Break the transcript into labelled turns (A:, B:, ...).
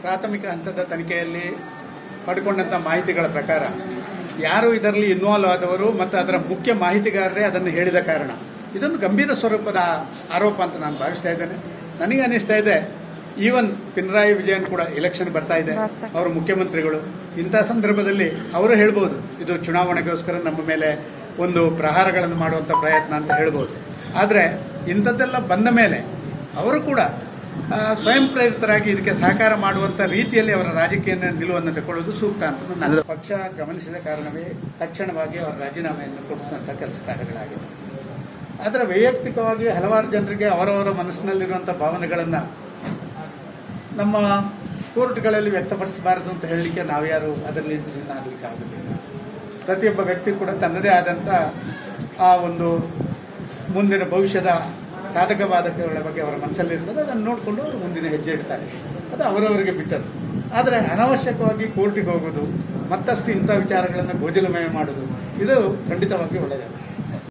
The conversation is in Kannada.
A: ಪ್ರಾಥಮಿಕ ಹಂತದ ತನಿಖೆಯಲ್ಲಿ ಪಡ್ಕೊಂಡಂತ ಮಾಹಿತಿಗಳ ಪ್ರಕಾರ ಯಾರು ಇದರಲ್ಲಿ ಇನ್ವಾಲ್ವ್ ಆದವರು ಮತ್ತು ಅದರ ಮುಖ್ಯ ಮಾಹಿತಿಗಾರರೇ ಅದನ್ನು ಹೇಳಿದ ಕಾರಣ ಇದೊಂದು ಗಂಭೀರ ಸ್ವರೂಪದ ಆರೋಪ ಅಂತ ನಾನು ಭಾವಿಸ್ತಾ ಇದ್ದೇನೆ ನನಗೆ ಅನಿಸ್ತಾ ಇದೆ ಈವನ್ ಪಿನರಾಯಿ ವಿಜಯನ್ ಕೂಡ ಎಲೆಕ್ಷನ್ ಬರ್ತಾ ಇದೆ ಅವರು ಮುಖ್ಯಮಂತ್ರಿಗಳು ಇಂಥ ಸಂದರ್ಭದಲ್ಲಿ ಅವರು ಹೇಳ್ಬೋದು ಇದು ಚುನಾವಣೆಗೋಸ್ಕರ ನಮ್ಮ ಮೇಲೆ ಒಂದು ಪ್ರಹಾರಗಳನ್ನು ಮಾಡುವಂಥ ಪ್ರಯತ್ನ ಅಂತ ಹೇಳ್ಬೋದು ಆದರೆ ಇಂಥದ್ದೆಲ್ಲ ಬಂದ ಮೇಲೆ ಅವರು ಕೂಡ ಆ, ಸ್ವಯಂ ಪ್ರೇರಿತರಾಗಿ ಇದಕ್ಕೆ ಸಹಕಾರ ಮಾಡುವಂತ ರೀತಿಯಲ್ಲಿ ಅವರ ರಾಜಕೀಯ ನಿಲುವನ್ನು ತಗೊಳ್ಳೋದು ಸೂಕ್ತ ಅಂತ ನನ್ನ ಪಕ್ಷ ಗಮನಿಸಿದ ಕಾರಣವೇ ತಕ್ಷಣವಾಗಿ ಅವರ ರಾಜೀನಾಮೆಯನ್ನು ಕೊಡಿಸುವಂತ ಕೆಲಸ ಕಾರ್ಯಗಳಾಗಿದೆ ಆದರೆ ವೈಯಕ್ತಿಕವಾಗಿ ಹಲವಾರು ಜನರಿಗೆ ಅವರವರ ಮನಸ್ಸಿನಲ್ಲಿರುವಂಥ ಭಾವನೆಗಳನ್ನು ನಮ್ಮ ಕೋರ್ಟ್ಗಳಲ್ಲಿ ವ್ಯಕ್ತಪಡಿಸಬಾರದು ಅಂತ ಹೇಳಲಿಕ್ಕೆ ನಾವ್ಯಾರು ಅದರಲ್ಲಿ ಆಗಲಿಕ್ಕೆ ಆಗುದಿಲ್ಲ ಪ್ರತಿಯೊಬ್ಬ ವ್ಯಕ್ತಿ ಕೂಡ ತನ್ನದೇ ಆದಂಥ ಆ ಒಂದು ಮುಂದಿನ ಭವಿಷ್ಯದ ಸಾಧಕ ಬಾಧಕಗಳ ಬಗ್ಗೆ ಅವರ ಮನಸ್ಸಲ್ಲಿರ್ತದೆ ಅದನ್ನು ನೋಡಿಕೊಂಡು ಅವರು ಮುಂದಿನ ಹೆಜ್ಜೆ ಇಡ್ತಾರೆ ಅದು ಅವರವರಿಗೆ ಬಿಟ್ಟದ್ದು ಆದರೆ ಅನಾವಶ್ಯಕವಾಗಿ ಕೋರ್ಟಿಗೆ ಹೋಗೋದು ಮತ್ತಷ್ಟು ಇಂಥ ವಿಚಾರಗಳನ್ನು ಗೋಜಲಮಯ ಮಾಡೋದು ಇದು ಖಂಡಿತವಾಗಿ ಒಳ್ಳೆಯದಲ್ಲ